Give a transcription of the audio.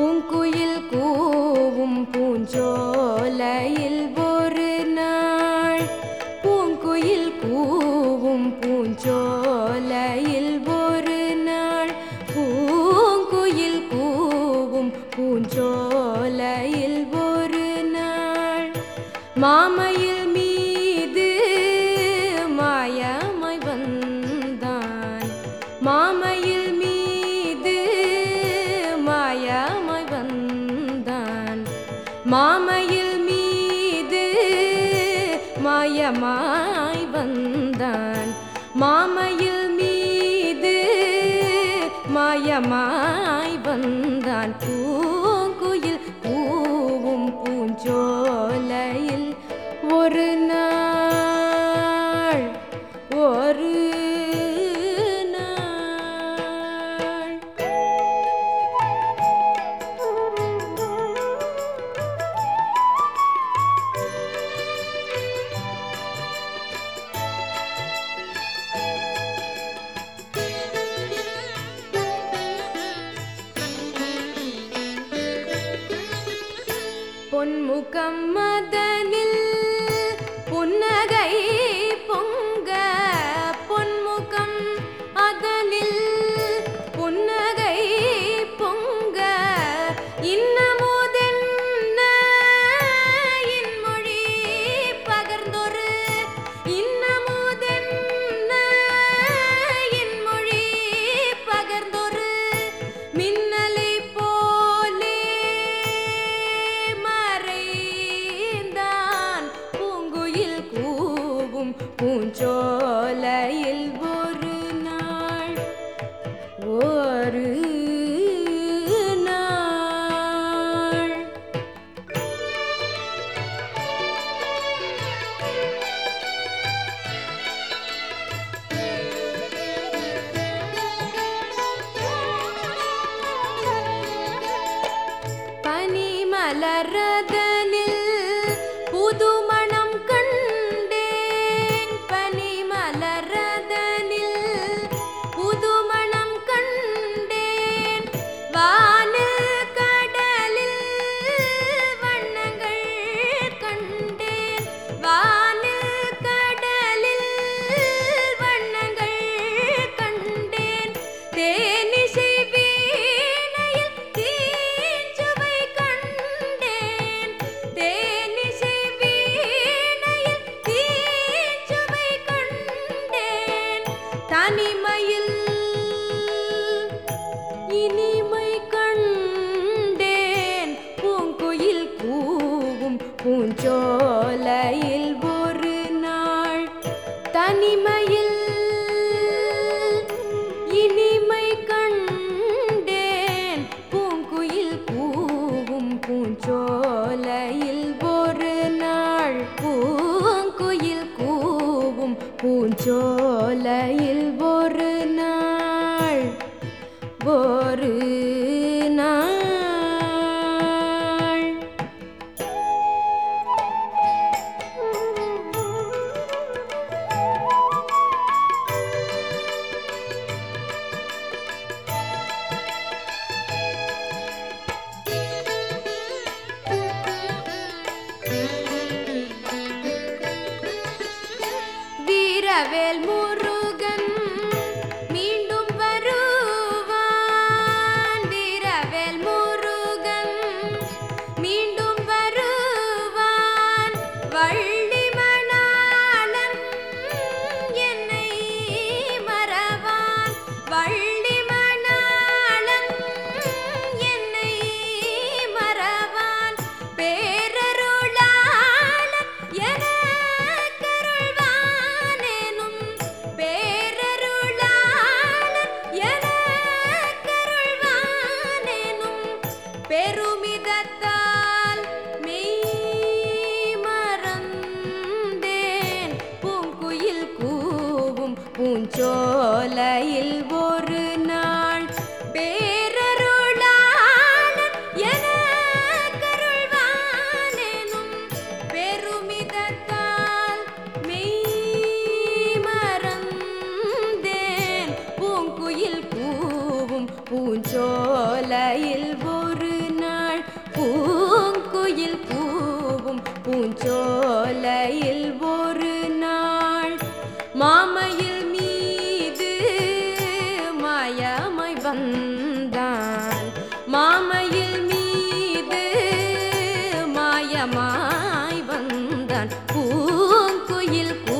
பூங்குயில் கூவும் பூஞ்சோலையில் ஒரு நாள் பூங்குயில் கூவும் பூஞ்சோலையில் ஒரு நாள் பூங்குயில் கூவும் பூஞ்சோலையில் ஒரு நாள் மாமையில் மீது மாயமாய் வந்தான் மாமையில் மீது மாயமாய் வந்தான் மாமையில் மீது மாயமாய் வந்தான் மாமையில் மீது மாயமாய் வந்தான் பூங்குயில் பூவும் பூஞ்சோலையில் ஒரு நாள் ஒரு நாள் பொன்முகம் மதனில் புன்னகை பொங்க பொன்முகம் அதனில் புன்னகை பொங்க இன்னமுதென்ன இன்மொழி பகர்ந்தொரு இன்னமுதென்ன இன்மொழி பகர்ந்தொரு மின்னலை போலே மறைந்தான் பூங்குயில் கூவும் பூஞ்சோலையில் ஒரு நாள் ஒரு நாள் பனிமலரதனில் புதுமணம் கண்டேன் பனிமலரதனில் புதுமணம் கண்டேன் வானில் கடலில் வண்ணங்கள் கண்டேன் வானில் கடலில் வண்ணங்கள் கண்டேன் தேனிசை வீணையில் தீஞ்சுவை கண்டேன் தேனிசை வீணையில் தீஞ்சுவை கண்டேன் தனிமையில் இனிமை கண்டேன் பூங்குயில் கூவும் பூஞ்சோலையில் ஒரு நாள் தனிமையில் இனிமை கண்டேன் பூங்குயில் கூவும் பூஞ்சோலையில் ஒரு நாள் பூங்குயில் கூவும் பூஞ்சோலையில் ஒரு நாள் ஒரு நாள் வீரவேல் முருகன் மீண்டும் வருவான் வீரவேல் முருகன் மீண்டும் வருவான் வள்ளி மணாளன் என்னை மறவான் வள்ளி மணாளன் என்னை மறவான் பேரருளாளன் எனக்கருள்வானேனும் பேரருளாளன் எனக்கருள்வானேனும் பெருமிதத்தால் மெய் மறந்தேன் பூங்குயில் கூவும் பூஞ்சோலையில் ஒரு நாள் பேரருளாளன் எனக்கருள்வானேனும் பெருமிதத்தால் மெய் மறந்தேன் பூங்குயில் கூவும் பூஞ்சோலையில் ஒரு பூங்குயில் கூவும் பூஞ்சோலையில் ஒரு நாள் மாமையில் மீது மாயமாய் வந்தான் மாமையில் மீது மாயமாய் வந்தான் பூங்குயில்